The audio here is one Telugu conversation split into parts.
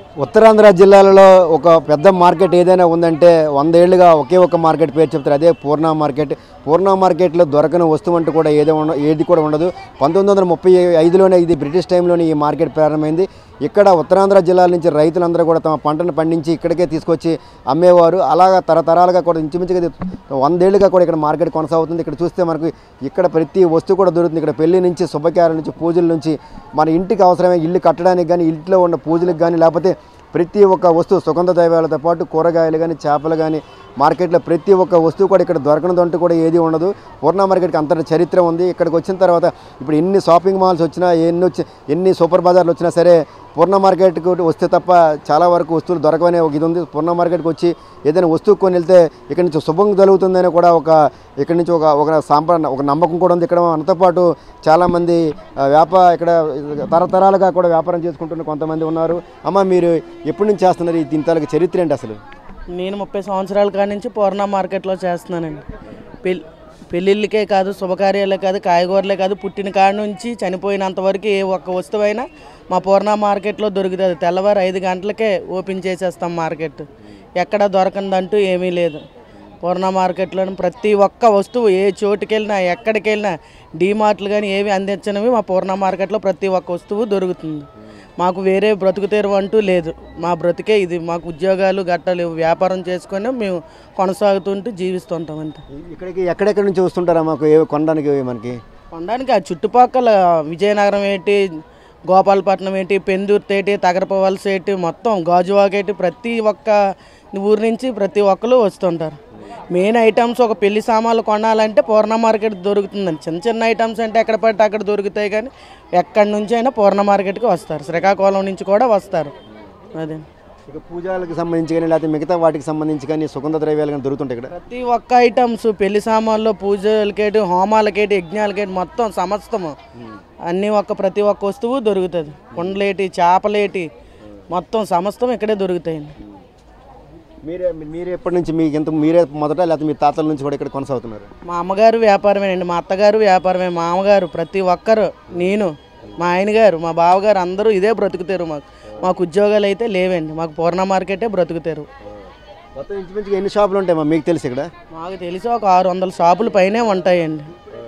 ఉత్తరాంధ్ర జిల్లాలలో ఒక పెద్ద మార్కెట్ ఏదైనా ఉందంటే వందేళ్లుగా ఒకే ఒక మార్కెట్ పేరు చెప్తారు అదే పూర్ణ మార్కెట్ పూర్ణ మార్కెట్లో దొరకని వస్తువు అంటూ కూడా ఏదో ఉండ ఏది కూడా ఉండదు పంతొమ్మిది వందల ముప్పై ఐదులోనే ఇది బ్రిటిష్ టైంలోనే ఈ మార్కెట్ ప్రారంభమైంది ఇక్కడ ఉత్తరాంధ్ర జిల్లాల నుంచి రైతులందరూ కూడా తమ పంటను పండించి ఇక్కడికే తీసుకొచ్చి అమ్మేవారు అలాగా తరతరాలుగా కూడా ఇంచుమించుగా ఇది వందేళ్లుగా కూడా ఇక్కడ మార్కెట్ కొనసాగుతుంది ఇక్కడ చూస్తే మనకు ఇక్కడ ప్రతి వస్తువు కూడా దొరుకుతుంది ఇక్కడ పెళ్లి నుంచి శుభకార్యాల నుంచి పూజల నుంచి మన ఇంటికి అవసరమైన ఇల్లు కట్టడానికి కానీ ఇంట్లో ఉన్న పూజలకు కానీ లేకపోతే ప్రతి ఒక్క వస్తువు సుగంధ ద్రవ్యాలతో పాటు కూరగాయలు కానీ చేపలు కానీ మార్కెట్లో ప్రతి ఒక్క వస్తువు కూడా ఇక్కడ దొరకనదంటూ కూడా ఏది ఉండదు పూర్ణ మార్కెట్కి అంత చరిత్ర ఉంది ఇక్కడికి వచ్చిన తర్వాత ఇప్పుడు ఎన్ని షాపింగ్ మాల్స్ వచ్చినా ఎన్ని వచ్చి ఎన్ని సూపర్ బజార్లు వచ్చినా సరే పూర్ణ మార్కెట్కి వస్తే తప్ప చాలా వరకు వస్తువులు దొరకవనే ఒక ఇది ఉంది పూర్ణ మార్కెట్కి వచ్చి ఏదైనా వస్తువు కొని వెళ్తే ఇక్కడ నుంచి శుభం కలుగుతుందని కూడా ఒక ఇక్కడ నుంచి ఒక ఒక సాంప్ర ఒక నమ్మకం కూడా ఉంది ఇక్కడ మనతో పాటు చాలామంది ఆ, వ్యాపార ఇక్కడ తరతరాలుగా కూడా వ్యాపారం చేసుకుంటున్న కొంతమంది ఉన్నారు అమ్మ మీరు ఎప్పటి నుంచి చేస్తున్నారు ఈ దీని తాలూకు చరిత్ర ఏంటి అసలు నేను ముప్పై సంవత్సరాల కాడి నుంచి పూర్ణ మార్కెట్లో చేస్తున్నానండి పెళ్ళి పెళ్ళిళ్ళకే కాదు శుభకార్యాలే కాదు కాయగూరలే కాదు పుట్టిన కాడి నుంచి చనిపోయినంత వరకు ఏ ఒక్క వస్తువైనా మా పూర్ణ మార్కెట్లో దొరుకుతుంది తెల్లవారు ఐదు గంటలకే ఓపెన్ చేసేస్తాం మార్కెట్ ఎక్కడ దొరకందంటూ ఏమీ లేదు పూర్ణ మార్కెట్లో ప్రతి ఒక్క వస్తువు ఏ చోటుకి వెళ్ళినా ఎక్కడికి వెళ్ళినా డీమార్ట్లు కానీ ఏవి అందించినవి మా పూర్ణ మార్కెట్లో ప్రతి ఒక్క వస్తువు దొరుకుతుంది మాకు వేరే బ్రతుకు తెరువు అంటూ లేదు మా బ్రతికే ఇది మాకు ఉద్యోగాలు గట్టలు వ్యాపారం చేసుకొని మేము కొనసాగుతుంటూ జీవిస్తుంటాం అంతే ఇక్కడికి ఎక్కడెక్కడి నుంచి వస్తుంటారా మాకు ఏ కొనడానికి మనకి కొనడానికి ఆ చుట్టుపక్కల విజయనగరం ఏంటి గోపాలపట్నం ఏంటి పెందుర్తి ఏంటి తగరపవలస ఏంటి మొత్తం గాజువాక ఏంటి ప్రతి ఒక్క ఊరి నుంచి ప్రతి ఒక్కరు వస్తుంటారు మెయిన్ ఐటమ్స్ ఒక పెళ్లి సామాన్లు కొనాలంటే పూర్ణ మార్కెట్ దొరుకుతుందండి చిన్న చిన్న ఐటమ్స్ అంటే ఎక్కడ పడితే అక్కడ దొరుకుతాయి కానీ ఎక్కడి నుంచి అయినా పూర్ణ మార్కెట్కి వస్తారు శ్రీకాకుళం నుంచి కూడా వస్తారు అదే ఇక పూజలకు సంబంధించి కానీ లేకపోతే మిగతా వాటికి సంబంధించి కానీ సుగంధ ద్రవ్యాలు కానీ దొరుకుతుంటాయి ఇక్కడ ప్రతి ఒక్క ఐటమ్స్ పెళ్లి సామాన్లు పూజలకేటి హోమాలకేటి యజ్ఞాలకేటి మొత్తం సమస్తము అన్ని ఒక్క ప్రతి ఒక్క వస్తువు దొరుకుతుంది కుండలేటి చేపలేటి మొత్తం సమస్తం ఇక్కడే దొరుకుతాయండి మీరే మీరు ఎప్పటి నుంచి మీకు ఎంత మీరే మొదట లేకపోతే మీ తాతల నుంచి కూడా ఇక్కడ కొనసాగుతున్నారు మా అమ్మగారు వ్యాపారమేనండి మా అత్తగారు వ్యాపారమే మా మామగారు ప్రతి ఒక్కరు నేను మా ఆయన గారు మా బావగారు అందరూ ఇదే బ్రతుకుతారు మాకు మాకు ఉద్యోగాలు అయితే లేవండి మాకు పూర్ణ మార్కెటే బ్రతుకుతారు మొత్తం ఇంచుమించుగా ఎన్ని షాపులు ఉంటాయమ్మా మీకు తెలుసు ఇక్కడ మాకు తెలిసి ఒక ఆరు వందల షాపులు పైనే ఉంటాయండి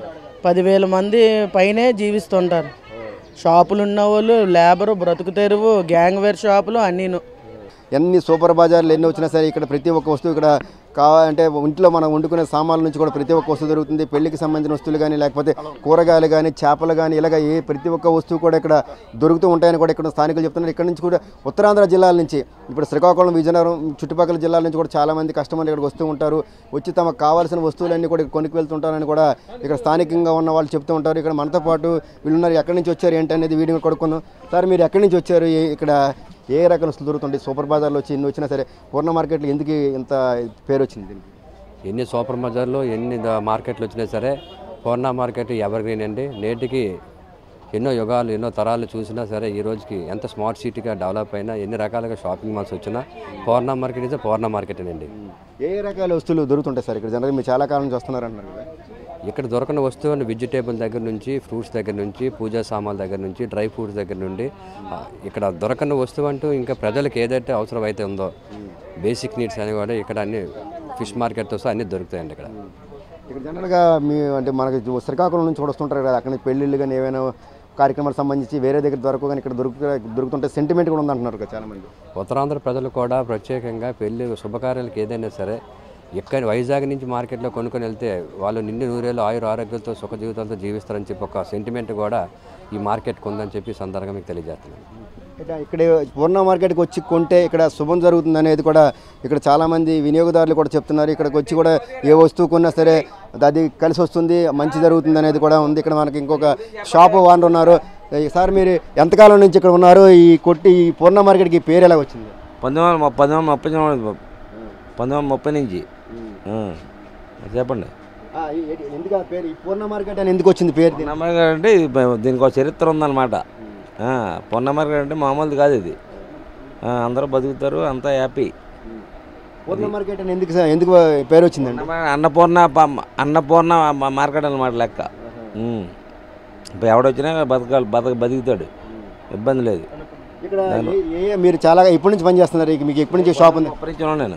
పదివేల మంది పైనే జీవిస్తుంటారు షాపులు ఉన్న వాళ్ళు లేబరు బ్రతుకు తెరువు గ్యాంగ్ వేర్ షాపులు అన్నీను ఎన్ని సూపర్ బజార్లు ఎన్ని వచ్చినా సరే ఇక్కడ ప్రతి ఒక్క వస్తువు ఇక్కడ కావాలంటే ఇంట్లో మనం వండుకునే సామాన్ల నుంచి కూడా ప్రతి ఒక్క వస్తువు దొరుకుతుంది పెళ్లికి సంబంధించిన వస్తువులు కానీ లేకపోతే కూరగాయలు కానీ చేపలు కానీ ఇలాగ ఏ ప్రతి ఒక్క వస్తువు కూడా ఇక్కడ దొరుకుతూ ఉంటాయని కూడా ఇక్కడ స్థానికులు చెప్తున్నారు ఇక్కడ నుంచి కూడా ఉత్తరాంధ్ర జిల్లాల నుంచి ఇప్పుడు శ్రీకాకుళం విజయనగరం చుట్టుపక్కల జిల్లాల నుంచి కూడా చాలా మంది కస్టమర్లు ఇక్కడికి వస్తూ ఉంటారు వచ్చి తమకు కావాల్సిన వస్తువులన్నీ కూడా ఇక్కడ కొనుక్కు వెళ్తుంటారని కూడా ఇక్కడ స్థానికంగా ఉన్న వాళ్ళు చెప్తూ ఉంటారు ఇక్కడ మనతో పాటు వీళ్ళు ఉన్నారు ఎక్కడి నుంచి వచ్చారు ఏంటి అనేది వీడియో కొడుకుందాం సార్ మీరు ఎక్కడి నుంచి వచ్చారు ఏ- ఇక్కడ ఏ రకాల వస్తువులు దొరుకుతుంటాయి సూపర్ బజార్లో వచ్చి ఎన్ని వచ్చినా సరే పూర్ణ మార్కెట్లో ఎందుకు ఇంత పేరు వచ్చింది దీనికి ఎన్ని సూపర్ బజార్లు ఎన్ని ద- మార్కెట్లు వచ్చినా సరే పూర్ణ మార్కెట్ ఎవర్ గ్రీన్ అండి నేటికి ఎన్నో యుగాలు ఎన్నో తరాలు చూసినా సరే ఈ రోజుకి ఎంత స్మార్ట్ సిటీగా డెవలప్ అయినా ఎన్ని రకాలుగా షాపింగ్ మాల్స్ వచ్చినా Poorna market is Poorna market అండి ఏ రకాల వస్తువులు దొరుకుతుంటాయి సార్ ఇక్కడ జనరల్గా మీరు చాలా కాలం నుంచి వస్తున్నారు అంటున్నారు కదా ఇక్కడ దొరకని వస్తువు వెజిటేబుల్ దగ్గర నుంచి ఫ్రూట్స్ దగ్గర నుంచి పూజా సామాన్ల దగ్గర నుంచి డ్రై ఫ్రూట్స్ దగ్గర నుండి ఆ, ఇక్కడ దొరకని వస్తువు అంటూ ఇంకా ప్రజలకు ఏదైతే అవసరం అయితే ఉందో బేసిక్ నీడ్స్ అని కూడా ఇక్కడ అన్ని ఫిష్ మార్కెట్తో సహా అన్నీ దొరుకుతాయండి ఇక్కడ ఇక్కడ జనరల్గా మీ అంటే మనకి శ్రీకాకుళం నుంచి కూడా వస్తుంటారు కదా అక్కడ నుంచి పెళ్ళిళ్ళు కానీ ఏవైనా కార్యక్రమాలకు సంబంధించి వేరే దగ్గర దొరకవు కానీ ఇక్కడ దొరుకు దొరుకుతుంటే సెంటిమెంట్ కూడా ఉందంటున్నారు కదా చాలా మంది ఉత్తరాంధ్ర ప్రజలు కూడా ప్రత్యేకంగా పెళ్లి శుభకార్యాలకు ఏదైనా సరే ఇక్కడ వైజాగ్ నుంచి మార్కెట్లో కొనుక్కొని వెళ్తే వాళ్ళు నిండి నూరేళ్ళు ఆయుర ఆరోగ్యాలతో సుఖ జీవితాలతో జీవిస్తారని చెప్పి ఒక సెంటిమెంట్ కూడా ఈ మార్కెట్కి ఉందని చెప్పి ఈ సందర్భంగా మీకు తెలియజేస్తున్నాను ఇక ఇక్కడ పూర్ణ మార్కెట్కి వచ్చి కొంటే ఇక్కడ శుభం జరుగుతుంది అనేది కూడా ఇక్కడ చాలామంది వినియోగదారులు కూడా చెప్తున్నారు ఇక్కడికి వచ్చి కూడా ఏ వస్తువు కొన్నా సరే అది కలిసి వస్తుంది మంచి జరుగుతుంది అనేది కూడా ఉంది ఇక్కడ మనకి ఇంకొక షాప్ ఓనర్ ఉన్నారు ఈ సార్ మీరు ఎంతకాలం నుంచి ఇక్కడ ఉన్నారు ఈ కొట్టి ఈ పూర్ణ మార్కెట్కి ఈ పేరు ఎలా వచ్చింది పంతొమ్మిది వందల ము- పంతొమ్మిది వందల ముప్పై సంవత్సరం పంతొమ్మిది వందల ముప్పై నుంచి ఆ. చెప్పండి ఆ, ఈ- ఈ- ఎందుకు ఆ పేరు ఈ పూర్ణ మార్కెట్ అని ఎందుకు వచ్చింది పేరు దీనికి? పొన్నమర్గ అంటే ఇది బ- దీనికి ఒక చరిత్ర ఉందన్నమాట పొన్నమర్గ అంటే మామూలుది కాదు ఇది ఆ, అందరూ బతుకుతారు అంతా హ్యాపీ పూర్ణ మార్కెట్ అని ఎందుకు ఎందుకు పేరు వచ్చిందండి అన్నపూర్ణ ప- అన్నపూర్ణ మ- మార్కెట్ అనమాట లెక్క ఉమ్. ఇప్పుడు ఎవడొచ్చినా బతకాలి బతక బతుకుతాడు ఇబ్బంది లేదు ఇక్కడ ఏ- ఏ మీరు చాలా ఎప్పటి నుంచి పనిచేస్తున్నారు ఇక మీకు ఎప్పటి నుంచి షాప్ ఉంది అప్పరించాను నేను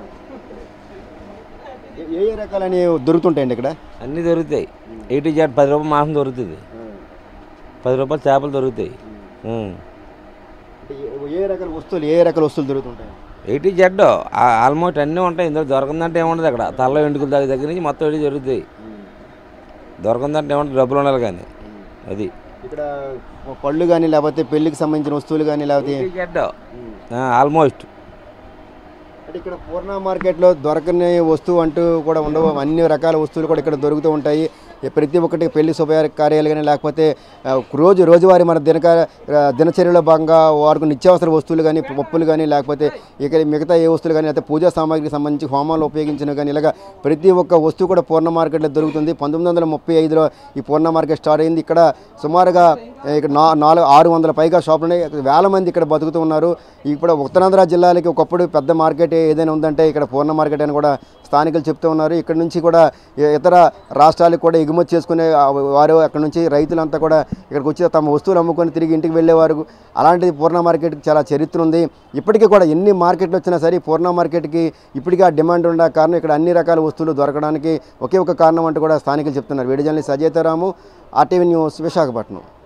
ఏ- ఏ ఏ రకాలని దొరుకుతుంటాయండి ఇక్కడ అన్నీ దొరుకుతాయి ఎయిటీ జాట్ పది రూపాయలు మాంసం దొరుకుతుంది పది రూపాయలు చేపలు దొరుకుతాయి ఉం. అంటే ఏ- ఏ రకాల వస్తువులు ఏ రకాల వస్తువులు దొరుకుతుంటాయి ఎయిటీ జెడ్ ఆల్మోస్ట్ అన్నీ ఉంటాయి ఇందులో దొరకందంటే ఏముండదు అక్కడ తల్ల వెంట్రుకల దగ్గర దగ్గర నుంచి మొత్తం ఎడి జరుగుతాయి దొరకందంటే ఏముంటుంది డబ్బులు ఉండాలి కానీ అది ఇక్కడ పళ్ళు కానీ లేకపోతే పెళ్లికి సంబంధించిన వస్తువులు కానీ లేకపోతే ఎయిటీ జెడ్ ఆల్మోస్ట్ అంటే ఇక్కడ పూర్ణ మార్కెట్లో దొరకని వస్తువు అంటూ కూడా ఉండవు అన్ని రకాల వస్తువులు కూడా ఇక్కడ దొరుకుతూ ఉంటాయి ఈ ప్రతి ఒక్కటి పెళ్లి శుభకార్యాలు కానీ లేకపోతే ఆ, రోజు రోజువారీ మన దినక ఆ, దినచర్యలో భాగంగా వారికి నిత్యావసర వస్తువులు కానీ పప్పులు కానీ లేకపోతే ఇక మిగతా ఏ వస్తువులు కానీ లేకపోతే పూజా సామాగ్రికి సంబంధించి హోమాలు ఉపయోగించిన కానీ ఇలాగ ప్రతి ఒక్క వస్తువు కూడా పూర్ణ మార్కెట్లో దొరుకుతుంది పంతొమ్మిది వందల ముప్పై ఐదులో ఈ పూర్ణ మార్కెట్ స్టార్ట్ అయింది ఇక్కడ సుమారుగా ఆ, ఇక్కడ నా నాలుగు ఆరు వందల పైగా షాపులు ఉన్నాయి వేల మంది ఇక్కడ బతుకుతూ ఉన్నారు ఇప్పుడు ఉత్తరాంధ్ర జిల్లాలకి ఒకప్పుడు పెద్ద మార్కెట్ ఏదైనా ఉందంటే ఇక్కడ పూర్ణ మార్కెట్ అని కూడా స్థానికులు చెప్తూ ఉన్నారు ఇక్కడ నుంచి కూడా ఇ- ఇతర రాష్ట్రాలకు కూడా ఎగుమతి చేసుకునే ఆ వారు అక్కడ నుంచి రైతులంతా కూడా ఇక్కడికి వచ్చి తమ వస్తువులు అమ్ముకొని తిరిగి ఇంటికి వెళ్ళేవారు అలాంటిది పూర్ణ మార్కెట్కి చాలా చరిత్ర ఉంది ఇప్పటికీ కూడా ఎన్ని మార్కెట్లు వచ్చినా సరే ఈ పూర్ణ మార్కెట్కి ఇప్పటికీ ఆ డిమాండ్ ఉండ కారణం ఇక్కడ అన్ని రకాల వస్తువులు దొరకడానికి ఒకే ఒక కారణం అంటూ కూడా స్థానికులు చెప్తున్నారు వేడి journalist Ajay Ramu RTV news Visakhapatnam